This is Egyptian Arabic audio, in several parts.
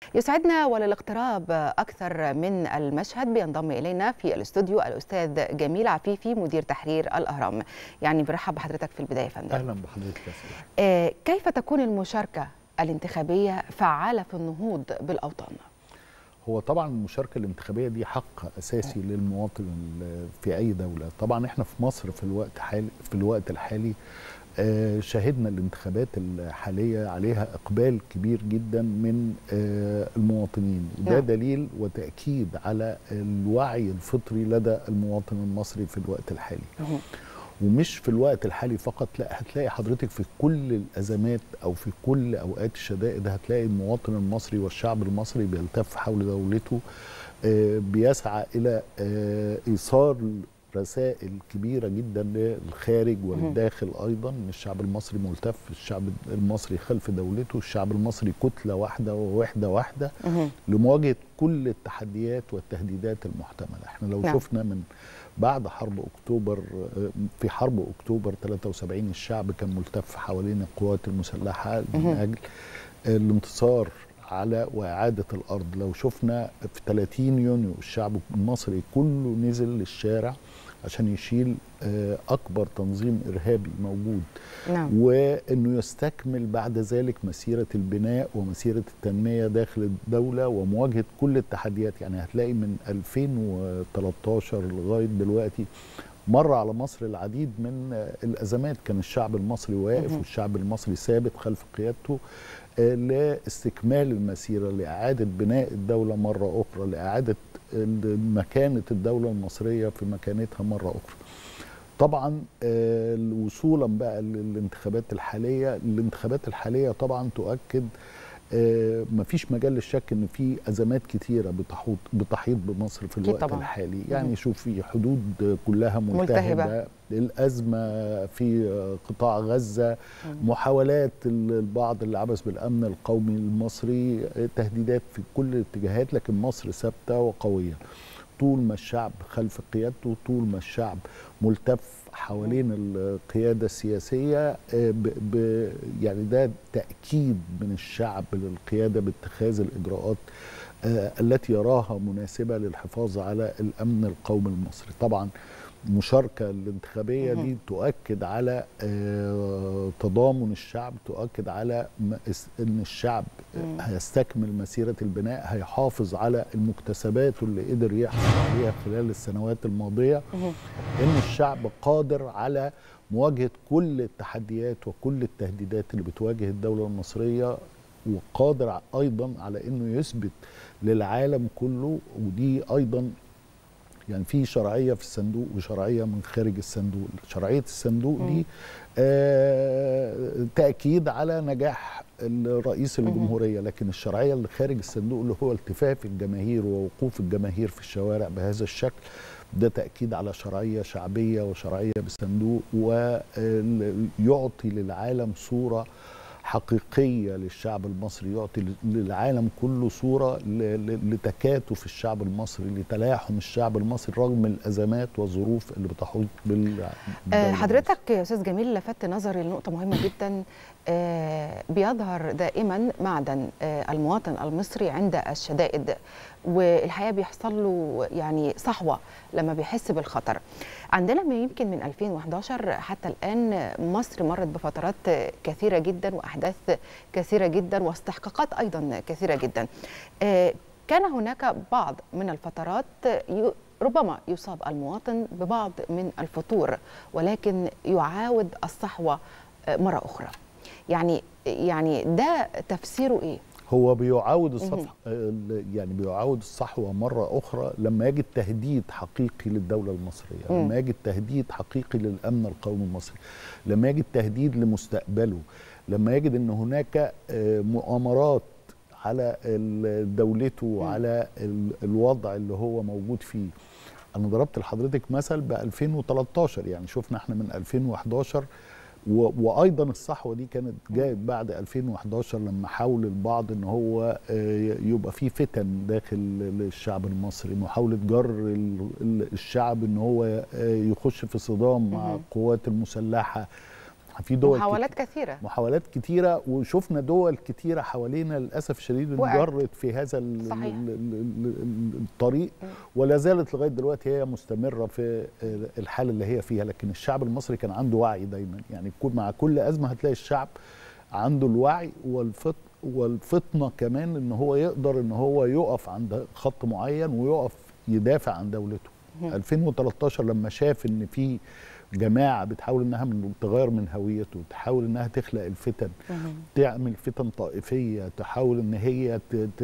يسعدنا وللاقتراب أكثر من المشهد بينضم إلينا في الاستوديو الأستاذ جميل عفيفي مدير تحرير الأهرام يعني برحب بحضرتك في البداية فندم أهلا بحضرتك يا آه كيف تكون المشاركة الانتخابية فعالة في النهوض بالأوطان؟ هو طبعا المشاركة الانتخابية دي حق أساسي للمواطن في أي دولة طبعا احنا في مصر في الوقت حالي في الوقت الحالي آه شهدنا الانتخابات الحالية عليها إقبال كبير جدا من آه المواطنين وده نعم. دليل وتأكيد على الوعي الفطري لدى المواطن المصري في الوقت الحالي ومش في الوقت الحالي فقط لا هتلاقي حضرتك في كل الازمات او في كل اوقات الشدائد هتلاقي المواطن المصري والشعب المصري بيلتف حول دولته آه، بيسعى الى آه، ايصال رسائل كبيره جدا للخارج وللداخل ايضا ان الشعب المصري ملتف الشعب المصري خلف دولته الشعب المصري كتله واحده ووحده واحده لمواجهه كل التحديات والتهديدات المحتمله احنا لو نعم. شفنا من بعد حرب اكتوبر في حرب اكتوبر 73 الشعب كان ملتف حوالين القوات المسلحه من مهم. اجل الانتصار على واعاده الارض لو شفنا في 30 يونيو الشعب المصري كله نزل للشارع عشان يشيل آه، اكبر تنظيم ارهابي موجود نعم وانه يستكمل بعد ذلك مسيره البناء ومسيره التنميه داخل الدوله ومواجهه كل التحديات يعني هتلاقي من 2013 لغايه دلوقتي مر على مصر العديد من آه، الازمات كان الشعب المصري واقف مهم. والشعب المصري ثابت خلف قيادته آه، لاستكمال المسيره لاعاده بناء الدوله مره اخرى لاعاده ال- مكانه الدوله المصريه في مكانتها مره اخرى طبعا آه، وصولا بقى للانتخابات الحاليه الانتخابات الحاليه طبعا تؤكد آه، مفيش مجال للشك ان في ازمات كتيره بتحوط بتحيط بمصر في أكيد الوقت طبعاً. الحالي مهم. يعني شوفي حدود كلها ملتهبة. ملتهبه الازمه في آه، قطاع غزه محاولات ال- البعض اللي عبث بالامن القومي المصري آه، تهديدات في كل الاتجاهات لكن مصر ثابته وقويه طول ما الشعب خلف قيادته طول ما الشعب ملتف حوالين القيادة السياسية آه، ب ب يعني ده تأكيد من الشعب للقيادة باتخاذ الإجراءات آه، التي يراها مناسبة للحفاظ على الأمن القومي المصري طبعا المشاركة الانتخابية مهم. دي تؤكد على آه، تضامن الشعب تؤكد على م- اس- ان الشعب مم. هيستكمل مسيرة البناء هيحافظ على المكتسبات اللي قدر يحصل عليها خلال السنوات الماضية مهم. ان الشعب قادر على مواجهه كل التحديات وكل التهديدات اللي بتواجه الدوله المصريه وقادر ع- ايضا على انه يثبت للعالم كله ودي ايضا يعني في شرعيه في الصندوق وشرعيه من خارج الصندوق شرعيه الصندوق مم. دي آه تاكيد على نجاح الرئيس مهم. الجمهوريه لكن الشرعيه اللي خارج الصندوق اللي هو التفاف الجماهير ووقوف الجماهير في الشوارع بهذا الشكل ده تأكيد على شرعية شعبية وشرعية بصندوق ويعطي للعالم صورة حقيقية للشعب المصري يعطي للعالم كله صورة ل- ل- لتكاتف الشعب المصري لتلاحم الشعب المصري رغم الأزمات والظروف اللي بتحيط بال آه، بالدولة حضرتك يا استاذ جميل لفت نظري لنقطه مهمه جدا آه، بيظهر دائما معدن آه، المواطن المصري عند الشدائد والحقيقه بيحصل له يعني صحوه لما بيحس بالخطر عندنا من يمكن من 2011 حتى الان مصر مرت بفترات كثيره جدا واحداث كثيره جدا واستحقاقات ايضا كثيره جدا آه، كان هناك بعض من الفترات ي- ربما يصاب المواطن ببعض من الفتور ولكن يعاود الصحوه آه، مره اخرى يعني يعني ده تفسيره ايه هو بيعاود الصفحة يعني بيعاود الصحوة مرة أخرى لما يجد تهديد حقيقي للدولة المصرية مم. لما يجد تهديد حقيقي للأمن القومي المصري لما يجد تهديد لمستقبله لما يجد أن هناك آه، مؤامرات على ال- دولته وعلى ال- الوضع اللي هو موجود فيه أنا ضربت لحضرتك مثل ب 2013 يعني شفنا احنا من 2011 و- وايضا الصحوه دي كانت جاءت بعد 2011 لما حاول البعض ان هو آه، يبقى في فتن داخل الشعب المصري محاوله جر ال- ال- الشعب ان هو آه، يخش في صدام مع مهم. القوات المسلحه في دول محاولات كتير كثيره محاولات كتيره وشفنا دول كتيره حوالينا للاسف الشديد وقعت. انجرت في هذا ال- صحيح. ال- ال- ال- الطريق ولا زالت لغايه دلوقتي هي مستمره في الحاله اللي هي فيها لكن الشعب المصري كان عنده وعي دايما يعني كل- مع كل ازمه هتلاقي الشعب عنده الوعي والفط والفطنه كمان ان هو يقدر ان هو يقف عند خط معين ويقف يدافع عن دولته 2013 لما شاف ان في جماعه بتحاول انها من تغير من هويته تحاول انها تخلق الفتن تعمل فتن طائفيه تحاول ان هي ت... ت...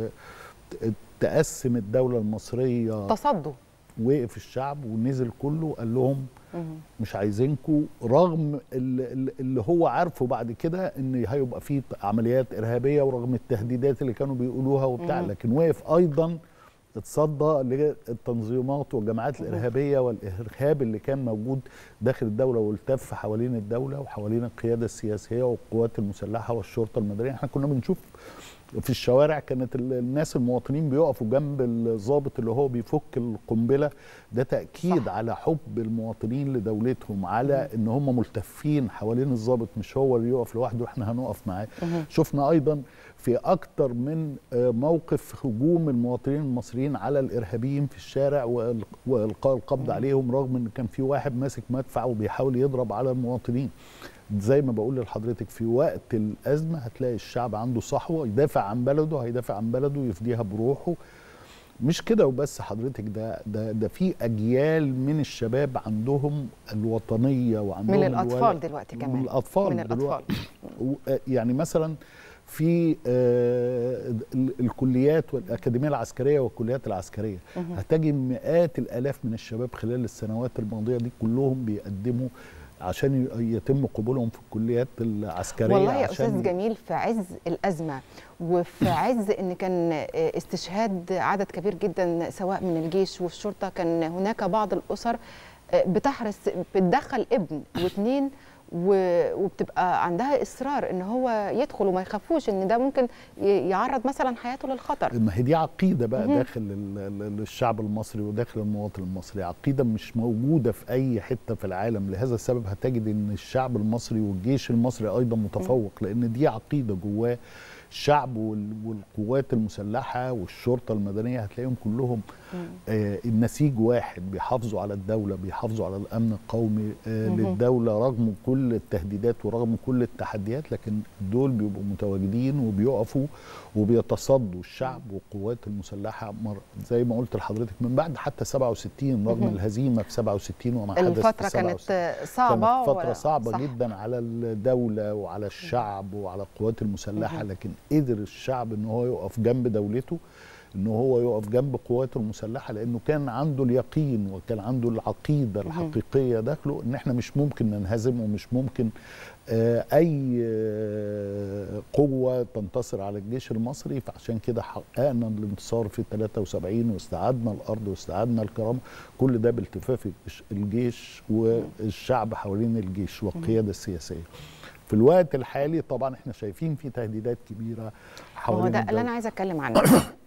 ت- تقسم الدوله المصريه تصدوا وقف الشعب ونزل كله قال لهم مش عايزينكم رغم ال- ال- اللي هو عارفه بعد كده ان هيبقى في عمليات ارهابيه ورغم التهديدات اللي كانوا بيقولوها وبتاع مم. لكن وقف ايضا اتصدى للتنظيمات والجماعات الارهابيه والارهاب اللي كان موجود داخل الدوله والتف حوالين الدوله وحوالين القياده السياسيه والقوات المسلحه والشرطه المدنيه احنا كنا بنشوف في الشوارع كانت ال- الناس المواطنين بيقفوا جنب الضابط اللي هو بيفك القنبله ده تاكيد صح. على حب المواطنين لدولتهم على ان هم ملتفين حوالين الضابط مش هو اللي يقف لوحده احنا هنقف معاه شفنا ايضا في اكتر من آه، موقف هجوم المواطنين المصريين على الارهابيين في الشارع وإل- والقاء القبض عليهم رغم ان كان في واحد ماسك مدفع وبيحاول يضرب على المواطنين زي ما بقول لحضرتك في وقت الازمه هتلاقي الشعب عنده صحوه يدافع عن بلده هيدافع عن بلده يفديها بروحه مش كده وبس حضرتك ده ده ده في اجيال من الشباب عندهم الوطنيه وعندهم من الاطفال الولاء. دلوقتي من كمان الاطفال من الاطفال و- يعني مثلا في آه، ال- الكليات والاكاديميه العسكريه والكليات العسكريه هتجي مئات الالاف من الشباب خلال السنوات الماضيه دي كلهم بيقدموا عشان ي- يتم قبولهم في الكليات العسكريه والله يا عشان استاذ جميل في عز الازمه وفي عز ان كان استشهاد عدد كبير جدا سواء من الجيش والشرطه كان هناك بعض الاسر بتحرص بتدخل ابن واثنين و- وبتبقى عندها اصرار ان هو يدخل وما يخافوش ان ده ممكن ي- يعرض مثلا حياته للخطر ما هي دي عقيده بقى مهم. داخل ال- ال- الشعب المصري وداخل المواطن المصري عقيده مش موجوده في اي حته في العالم لهذا السبب هتجد ان الشعب المصري والجيش المصري ايضا متفوق لان دي عقيده جواه الشعب وال- والقوات المسلحه والشرطه المدنيه هتلاقيهم كلهم آه النسيج واحد بيحافظوا على الدوله بيحافظوا على الامن القومي آه مهم. للدوله رغم كل التهديدات ورغم كل التحديات لكن دول بيبقوا متواجدين وبيقفوا وبيتصدوا الشعب والقوات المسلحه مر زي ما قلت لحضرتك من بعد حتى 67 رغم مهم. الهزيمه في 67 وما حدث الفتره في كانت 67. صعبه كانت فترة و- صعبة صح. جدا على الدولة وعلى الشعب وعلى القوات المسلحة مهم. لكن قدر الشعب ان هو يقف جنب دولته ان هو يقف جنب قواته المسلحة لانه كان عنده اليقين وكان عنده العقيدة مهم. الحقيقية داخله ان احنا مش ممكن ننهزم ومش ممكن آه، اي آه، قوة تنتصر على الجيش المصري فعشان كده حققنا الانتصار في 73 واستعدنا الارض واستعدنا الكرامة كل ده بالتفاف الجيش- الجيش والشعب حوالين الجيش والقيادة السياسية في الوقت الحالي طبعا احنا شايفين في تهديدات كبيرة ما هو حوالين ده اللي الدولة. انا عايزه اتكلم عنه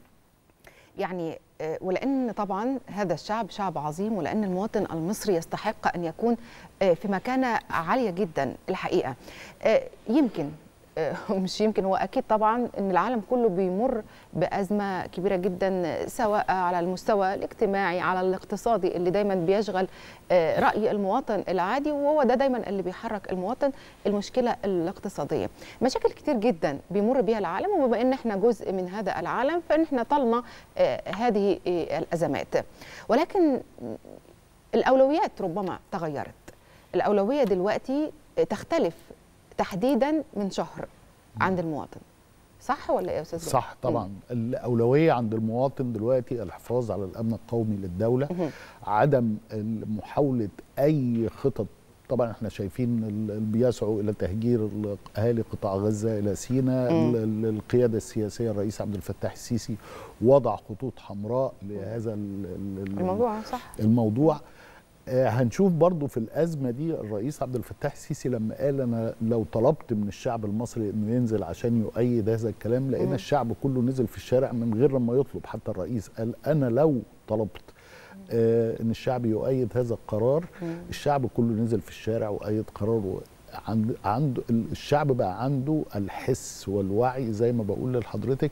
يعني آه، ولان طبعا هذا الشعب شعب عظيم ولان المواطن المصري يستحق ان يكون آه، في مكانه عاليه جدا الحقيقه آه، يمكن آه، مش يمكن هو اكيد طبعا ان العالم كله بيمر بازمه كبيره جدا سواء على المستوى الاجتماعي على الاقتصادي اللي دايما بيشغل آه، راي المواطن العادي وهو ده دايما اللي بيحرك المواطن المشكله الاقتصاديه مشاكل كتير جدا بيمر بيها العالم وبما ان احنا جزء من هذا العالم فان احنا طالنا آه، هذه آه، الازمات ولكن الاولويات ربما تغيرت الاولويه دلوقتي تختلف تحديدا من شهر عند المواطن صح ولا ايه يا استاذ صح طبعا الأولوية عند المواطن دلوقتي الحفاظ على الأمن القومي للدولة مهم. عدم محاولة أي خطط طبعا احنا شايفين ال- ال- بيسعوا الى تهجير ال- اهالي قطاع غزه الى سيناء مم. ال- ال- القياده السياسيه الرئيس عبد الفتاح السيسي وضع خطوط حمراء لهذا ال- ال- ال- الموضوع صح الموضوع آه، هنشوف برضو في الأزمة دي الرئيس عبد الفتاح السيسي لما قال أنا لو طلبت من الشعب المصري أنه ينزل عشان يؤيد هذا الكلام لقينا مم. الشعب كله نزل في الشارع من غير ما يطلب حتى الرئيس قال أنا لو طلبت آه، أن الشعب يؤيد هذا القرار مم. الشعب كله نزل في الشارع وأيد قراره عند عنده الشعب بقى عنده الحس والوعي زي ما بقول لحضرتك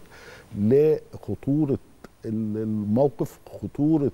لخطوره الموقف خطوره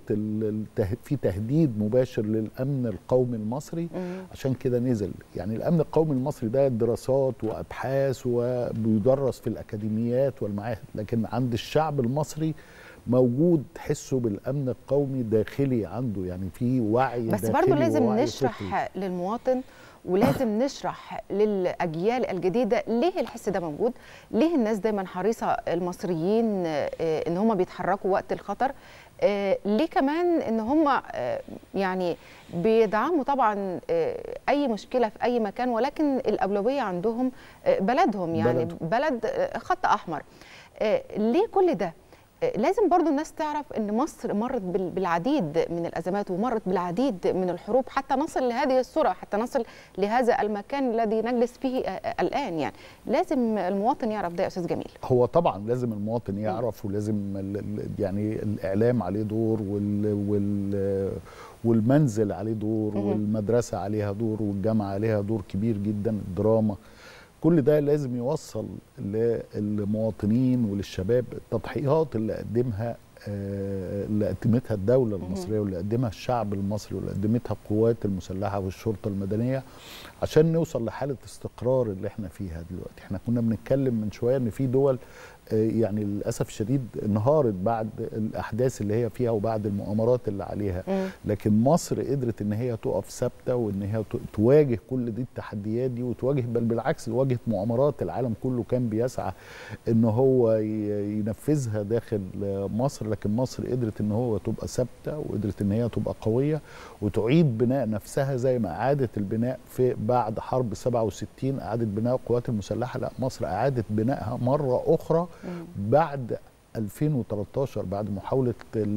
في تهديد مباشر للامن القومي المصري عشان كده نزل يعني الامن القومي المصري ده دراسات وابحاث وبيدرس في الاكاديميات والمعاهد لكن عند الشعب المصري موجود حسه بالامن القومي داخلي عنده يعني في وعي بس داخلي برضه لازم ووعي نشرح للمواطن ولازم نشرح للاجيال الجديده ليه الحس ده موجود ليه الناس دايما حريصه المصريين ان هم بيتحركوا وقت الخطر ليه كمان ان هم يعني بيدعموا طبعا اي مشكله في اي مكان ولكن الاولويه عندهم بلدهم يعني بلدهم. بلد خط احمر ليه كل ده لازم برضو الناس تعرف ان مصر مرت بالعديد من الازمات ومرت بالعديد من الحروب حتى نصل لهذه الصوره حتى نصل لهذا المكان الذي نجلس فيه الان يعني لازم المواطن يعرف ده يا استاذ جميل هو طبعا لازم المواطن يعرف ولازم يعني الاعلام عليه دور وال, وال والمنزل عليه دور والمدرسه عليها دور والجامعه عليها دور كبير جدا الدراما كل ده لازم يوصل للمواطنين وللشباب التضحيات اللي قدمها اللي قدمتها الدولة المصرية واللي قدمها الشعب المصري واللي قدمتها القوات المسلحة والشرطة المدنية عشان نوصل لحالة استقرار اللي احنا فيها دلوقتي احنا كنا بنتكلم من شوية ان في دول يعني للاسف الشديد انهارت بعد الاحداث اللي هي فيها وبعد المؤامرات اللي عليها م. لكن مصر قدرت ان هي تقف ثابته وان هي تواجه كل دي التحديات دي وتواجه بل بالعكس واجهت مؤامرات العالم كله كان بيسعى ان هو ينفذها داخل مصر لكن مصر قدرت ان هو تبقى ثابته وقدرت ان هي تبقى قويه وتعيد بناء نفسها زي ما اعادت البناء في بعد حرب 67 اعادت بناء القوات المسلحه لا مصر اعادت بنائها مره اخرى بعد 2013 بعد محاولة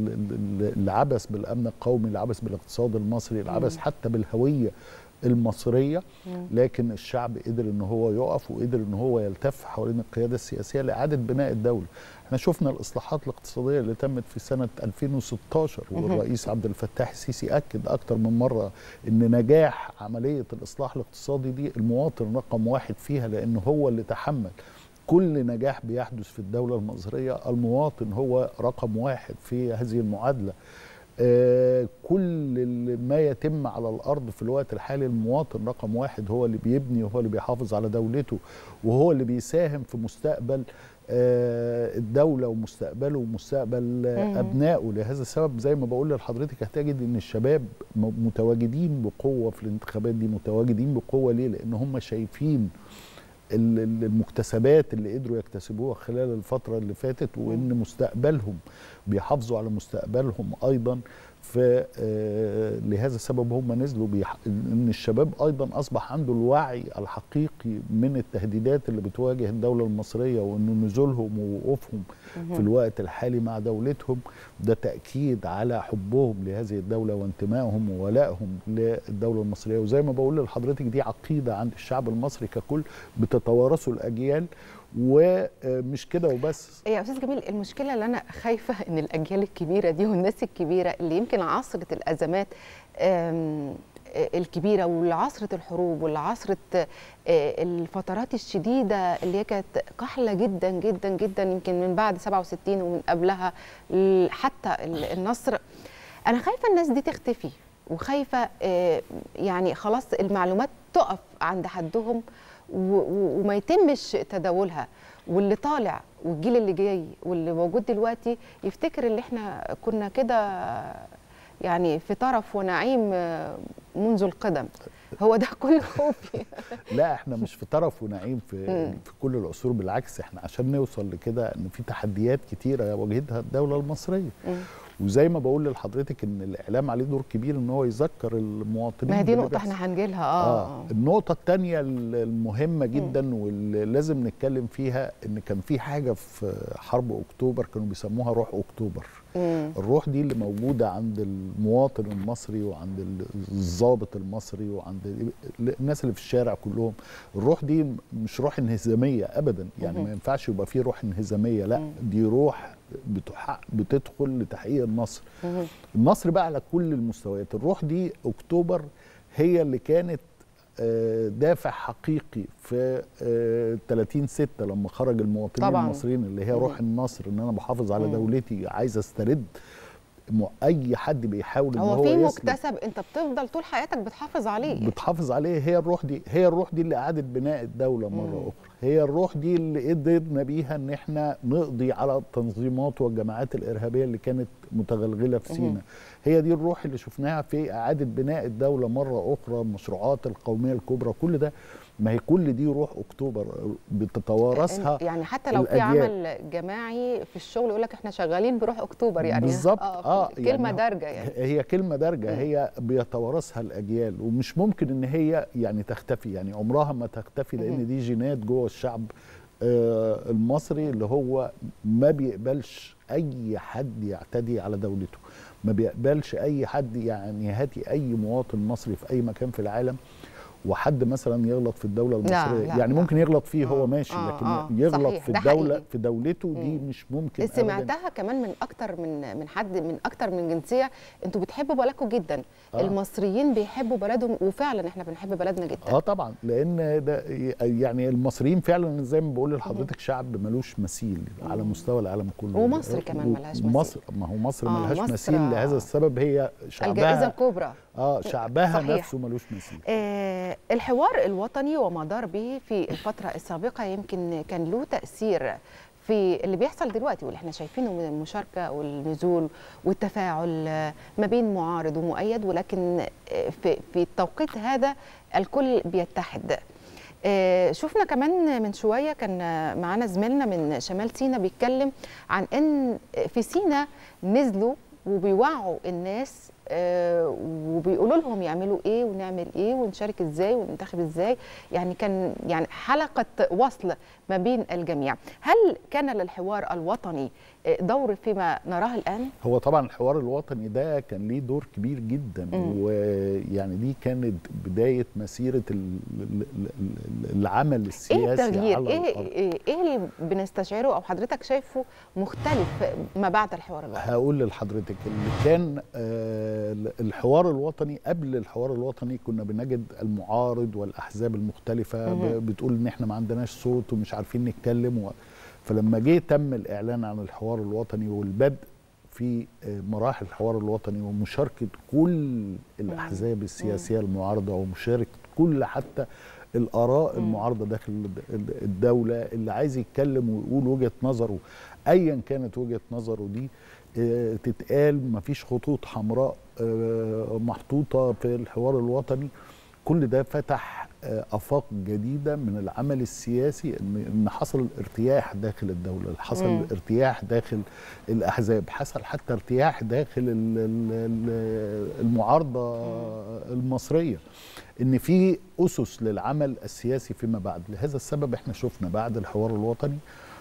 العبث بالأمن القومي العبث بالاقتصاد المصري العبث حتى بالهوية المصرية لكن الشعب قدر ان هو يقف وقدر ان هو يلتف حوالين القيادة السياسية لإعادة بناء الدولة احنا شفنا الإصلاحات الاقتصادية اللي تمت في سنة 2016 والرئيس عبد الفتاح السيسي أكد أكتر من مرة ان نجاح عملية الإصلاح الاقتصادي دي المواطن رقم واحد فيها لأنه هو اللي تحمل كل نجاح بيحدث في الدولة المصرية المواطن هو رقم واحد في هذه المعادلة آه كل ما يتم على الأرض في الوقت الحالي المواطن رقم واحد هو اللي بيبني وهو اللي بيحافظ على دولته وهو اللي بيساهم في مستقبل آه الدولة ومستقبله ومستقبل آه أبنائه لهذا السبب زي ما بقول لحضرتك هتجد أن الشباب متواجدين بقوة في الانتخابات دي متواجدين بقوة ليه؟ لأن هم شايفين المكتسبات اللي قدروا يكتسبوها خلال الفترة اللي فاتت وإن مستقبلهم بيحافظوا على مستقبلهم أيضا ف لهذا السبب هم نزلوا بيح... ان الشباب ايضا اصبح عنده الوعي الحقيقي من التهديدات اللي بتواجه الدوله المصريه وان نزولهم ووقوفهم في الوقت الحالي مع دولتهم ده تاكيد على حبهم لهذه الدوله وانتمائهم وولائهم للدوله المصريه وزي ما بقول لحضرتك دي عقيده عند الشعب المصري ككل بتتوارثه الاجيال ومش كده وبس يا استاذ جميل المشكله اللي انا خايفه ان الاجيال الكبيره دي والناس الكبيره اللي يمكن عصرت الازمات الكبيره والعصرة الحروب والعصرة الفترات الشديده اللي هي كانت قحله جدا جدا جدا يمكن من بعد 67 ومن قبلها حتى النصر انا خايفه الناس دي تختفي وخايفه يعني خلاص المعلومات تقف عند حدهم وما يتمش تداولها واللي طالع والجيل اللي جاي واللي موجود دلوقتي يفتكر اللي احنا كنا كده يعني في طرف ونعيم منذ القدم هو ده كل خوفي لا احنا مش في طرف ونعيم في م. في كل العصور بالعكس احنا عشان نوصل لكده ان في تحديات كتيره واجهتها الدوله المصريه م. وزي ما بقول لحضرتك ان الاعلام عليه دور كبير ان هو يذكر المواطنين ما هي دي نقطه احنا هنجي لها آه. اه النقطه الثانيه المهمه جدا م. واللي لازم نتكلم فيها ان كان في حاجه في حرب اكتوبر كانوا بيسموها روح اكتوبر م. الروح دي اللي موجوده عند المواطن المصري وعند الضابط المصري وعند الناس اللي في الشارع كلهم الروح دي مش روح انهزاميه ابدا يعني م. ما ينفعش يبقى في روح انهزاميه لا م. دي روح بتحقق بتدخل لتحقيق النصر النصر بقى على كل المستويات الروح دي اكتوبر هي اللي كانت آه، دافع حقيقي في آه، 30 6 لما خرج المواطنين طبعاً. المصريين اللي هي روح النصر ان انا بحافظ على مم. دولتي عايز استرد م- اي حد بيحاول ان هو هو في يسلب مكتسب انت بتفضل طول حياتك بتحافظ عليه بتحافظ عليه هي الروح دي هي الروح دي اللي اعادت بناء الدوله مره مم. اخرى هي الروح دي اللي قدرنا بيها ان احنا نقضي على التنظيمات والجماعات الارهابيه اللي كانت متغلغله في مم. سينا هي دي الروح اللي شفناها في اعاده بناء الدوله مره اخرى المشروعات القوميه الكبرى كل ده ما هي كل دي روح اكتوبر بتتوارثها يعني حتى لو في الأجيال. عمل جماعي في الشغل يقول لك احنا شغالين بروح اكتوبر يعني بالظبط اه كلمه يعني دارجه يعني هي كلمه دارجه مم. هي بيتوارثها الاجيال ومش ممكن ان هي يعني تختفي يعني عمرها ما تختفي مم. لان دي جينات جوه الشعب آه المصري اللي هو ما بيقبلش اي حد يعتدي على دولته ما بيقبلش اي حد يعني هاتي اي مواطن مصري في اي مكان في العالم وحد مثلا يغلط في الدوله لا، المصريه لا، يعني لا. ممكن يغلط فيه هو آه، ماشي آه، لكن آه، يغلط صحيح، في ده الدوله حقيقي. في دولته دي مم. مش ممكن أبداً. سمعتها كمان من اكتر من من حد من اكتر من جنسيه انتوا بتحبوا بلدكم جدا آه. المصريين بيحبوا بلدهم وفعلا احنا بنحب بلدنا جدا اه طبعا لان ده يعني المصريين فعلا زي ما بقول لحضرتك شعب ملوش مثيل على مستوى العالم كله ومصر كمان ملهاش مثيل. مصر ما هو مصر آه، ملهاش مصر- مثيل لهذا السبب هي الجائزه شعبها الكبرى اه شعبها صحيح. نفسه ملوش مثيل آه، الحوار الوطني وما دار به في الفترة السابقة يمكن كان له تأثير في اللي بيحصل دلوقتي واللي احنا شايفينه من المشاركة والنزول والتفاعل آه، ما بين معارض ومؤيد ولكن آه، في في التوقيت هذا الكل بيتحد آه، شفنا كمان من شويه كان معانا زميلنا من شمال سينا بيتكلم عن ان في سينا نزلوا وبيوعوا الناس آه، وبيقولوا لهم يعملوا ايه ونعمل ايه ونشارك ازاي وننتخب ازاي يعني كان يعني حلقه وصل ما بين الجميع هل كان للحوار الوطني آه، دور فيما نراه الان هو طبعا الحوار الوطني ده كان ليه دور كبير جدا مم. ويعني دي كانت بدايه مسيره ال- ال- ال- العمل ايه السياسي التغيير على ايه الأرض. ايه إيه اللي بنستشعره او حضرتك شايفه مختلف ما بعد الحوار الوطني هقول لحضرتك اللي كان آه، الحوار الوطني قبل الحوار الوطني كنا بنجد المعارض والاحزاب المختلفه مهم. ب- بتقول ان احنا ما عندناش صوت ومش عارفين نتكلم و... فلما جه تم الاعلان عن الحوار الوطني والبدء في آه، مراحل الحوار الوطني ومشاركه كل الاحزاب السياسيه المعارضه ومشاركه كل حتى الاراء مم. المعارضه داخل الد- الد- الدوله اللي عايز يتكلم ويقول وجهه نظره ايا كانت وجهه نظره دي آه، تتقال مفيش خطوط حمراء آه، محطوطه في الحوار الوطني كل ده فتح آه، افاق جديده من العمل السياسي ان ان حصل ارتياح داخل الدوله حصل مم. ارتياح داخل الاحزاب حصل حتى ارتياح داخل ال- ال- ال- المعارضه المصريه ان في اسس للعمل السياسي فيما بعد لهذا السبب احنا شفنا بعد الحوار الوطني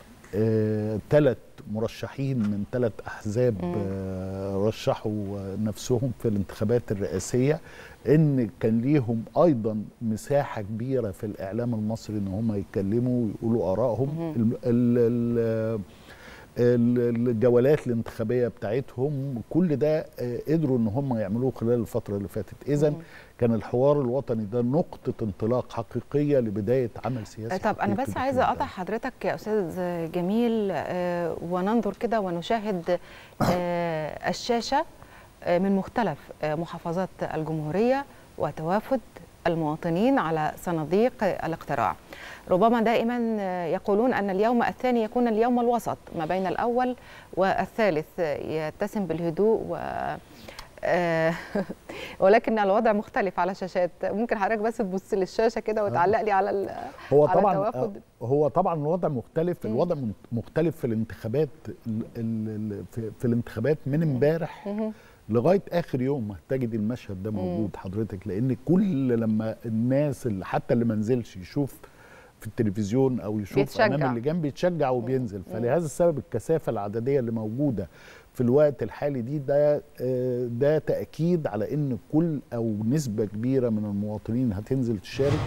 ثلاث مرشحين من ثلاث احزاب مم. آه، رشحوا نفسهم في الانتخابات الرئاسيه ان كان ليهم ايضا مساحه كبيره في الاعلام المصري ان هم يتكلموا ويقولوا ارائهم مهم. ال- ال- ال- ال- الجولات الانتخابيه بتاعتهم كل ده آه، قدروا ان هم يعملوه خلال الفتره اللي فاتت اذا مم. كان الحوار الوطني ده نقطه انطلاق حقيقيه لبدايه عمل سياسي طب انا حقيقي بس داخل عايزه اقطع الدولة. حضرتك يا استاذ جميل آه، وننظر كده ونشاهد آه، الشاشه آه، من مختلف آه، محافظات الجمهوريه وتوافد المواطنين على صناديق الاقتراع ربما دائما آه، يقولون ان اليوم الثاني يكون اليوم الوسط ما بين الاول والثالث آه، يتسم بالهدوء و آه، ولكن الوضع مختلف على شاشات ممكن حضرتك بس تبص للشاشه كده وتعلق لي على ال- هو على طبعا توافد. آه، هو طبعا الوضع مختلف مم. الوضع من- مختلف في الانتخابات ال- ال- ال- في, في الانتخابات من امبارح مهم. لغايه اخر يوم هتجد المشهد ده موجود حضرتك لان كل لما الناس اللي حتى اللي ما نزلش يشوف في التلفزيون او يشوف بيتشجع. امام اللجان بيتشجع وبينزل فلهذا السبب الكثافه العدديه اللي موجوده في الوقت الحالي دي ده آه، ده تاكيد على ان كل او نسبه كبيره من المواطنين هتنزل تشارك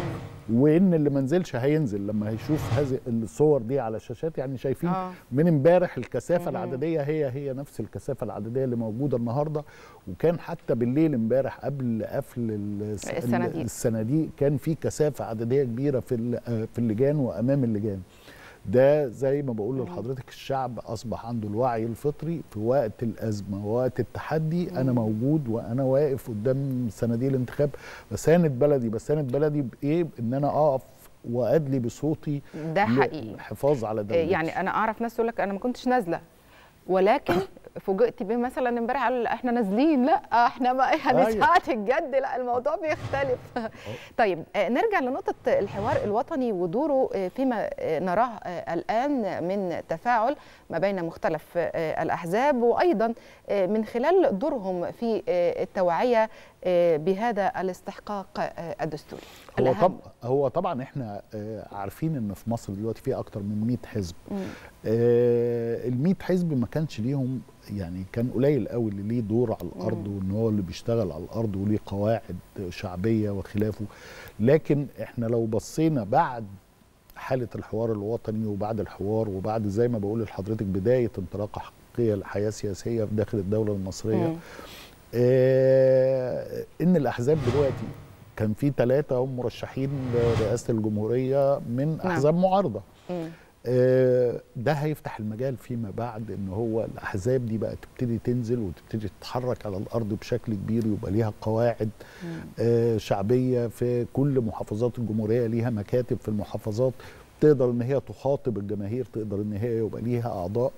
وان اللي ما نزلش هينزل لما هيشوف هذه الصور دي على الشاشات يعني شايفين آه. من امبارح الكثافه مهم. العدديه هي هي نفس الكثافه العدديه اللي موجوده النهارده وكان حتى بالليل امبارح قبل قفل الس- الصناديق. الصناديق كان في كثافه عدديه كبيره في ال- في اللجان وامام اللجان ده زي ما بقول لحضرتك الشعب اصبح عنده الوعي الفطري في وقت الازمه ووقت التحدي انا موجود وانا واقف قدام صناديق الانتخاب بساند بلدي بساند بلدي بايه ان انا اقف وادلي بصوتي ده حقيقي الحفاظ على دولتي يعني انا اعرف ناس تقول لك انا ما كنتش نازله ولكن فوجئت بيه مثلا امبارح قال احنا نازلين لا احنا ما يعني أيوة. ساعه الجد لا الموضوع بيختلف طيب آه، نرجع لنقطه الحوار الوطني ودوره آه، فيما آه، نراه آه، الان من تفاعل ما بين مختلف آه، الاحزاب وايضا آه، من خلال دورهم في آه، التوعيه آه، بهذا الاستحقاق آه، الدستوري هو الأهم. طب هو طبعا احنا آه، عارفين ان في مصر دلوقتي في اكتر من 100 حزب مم. ال 100 حزب ما كانش ليهم يعني كان قليل قوي اللي ليه دور على الارض وان هو اللي بيشتغل على الارض وليه قواعد شعبيه وخلافه لكن احنا لو بصينا بعد حاله الحوار الوطني وبعد الحوار وبعد زي ما بقول لحضرتك بدايه انطلاقه حقيقيه للحياه السياسيه في داخل الدوله المصريه مم. آه ان الاحزاب دلوقتي كان في ثلاثه هم مرشحين لرئاسه الجمهوريه من نعم. احزاب معارضه مم. آه، ده هيفتح المجال فيما بعد ان هو الاحزاب دي بقى تبتدي تنزل وتبتدي تتحرك على الارض بشكل كبير يبقى ليها قواعد آه، شعبيه في كل محافظات الجمهوريه ليها مكاتب في المحافظات تقدر ان هي تخاطب الجماهير تقدر ان هي يبقى ليها اعضاء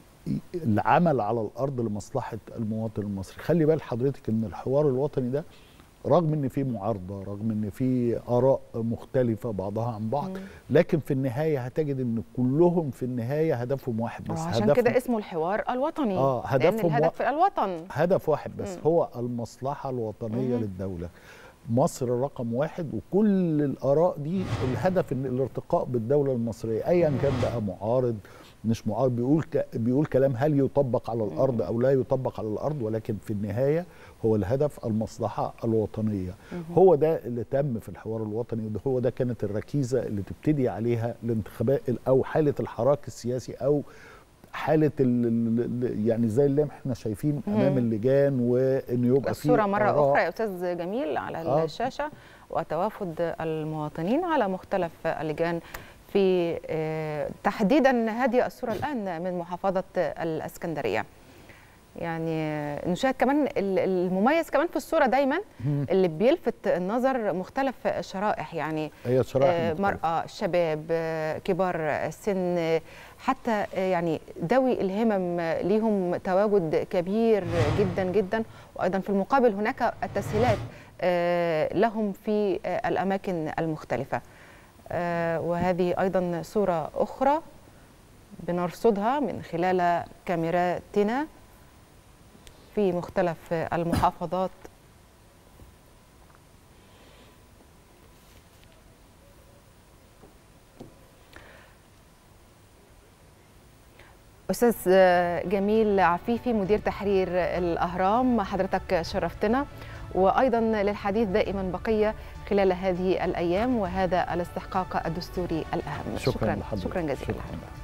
العمل على الارض لمصلحه المواطن المصري خلي بال حضرتك ان الحوار الوطني ده رغم ان في معارضه رغم ان في اراء مختلفه بعضها عن بعض لكن في النهايه هتجد ان كلهم في النهايه هدفهم واحد بس عشان هدفهم كده اسمه الحوار الوطني آه، لان هدفهم الهدف الوطن هدف واحد بس مم. هو المصلحة الوطنية مم. للدولة مصر رقم واحد وكل الآراء دي الهدف إن الارتقاء بالدولة المصرية أيا كان بقى معارض مش معارض بيقول ك... بيقول كلام هل يطبق على الأرض أو لا يطبق على الأرض ولكن في النهاية هو الهدف المصلحة الوطنية هو ده اللي تم في الحوار الوطني وده هو ده كانت الركيزة اللي تبتدي عليها الانتخابات أو حالة الحراك السياسي أو حاله ال ال- يعني زي اللي احنا شايفين امام اللجان وان يبقى في الصورة مرة آراء. أخرى يا أستاذ جميل على آه. الشاشة وتوافد المواطنين على مختلف اللجان في آه، تحديدا هذه الصورة الآن من محافظة الإسكندرية يعني نشاهد كمان ال- المميز كمان في الصورة دايما مم. اللي بيلفت النظر مختلف الشرائح يعني هي شرائح آه، مختلفة. مرأة شباب آه، كبار السن آه، حتى آه، يعني ذوي الهمم آه، ليهم تواجد كبير جدا جدا وأيضا في المقابل هناك التسهيلات آه، لهم في آه، الأماكن المختلفة آه، وهذه أيضا صورة أخرى بنرصدها من خلال كاميراتنا في مختلف المحافظات أستاذ جميل عفيفي مدير تحرير الأهرام حضرتك شرفتنا وأيضا للحديث دائما بقية خلال هذه الأيام وهذا الاستحقاق الدستوري الأهم شكرا شكرا, لحضرتك. شكرا جزيلا شكرا.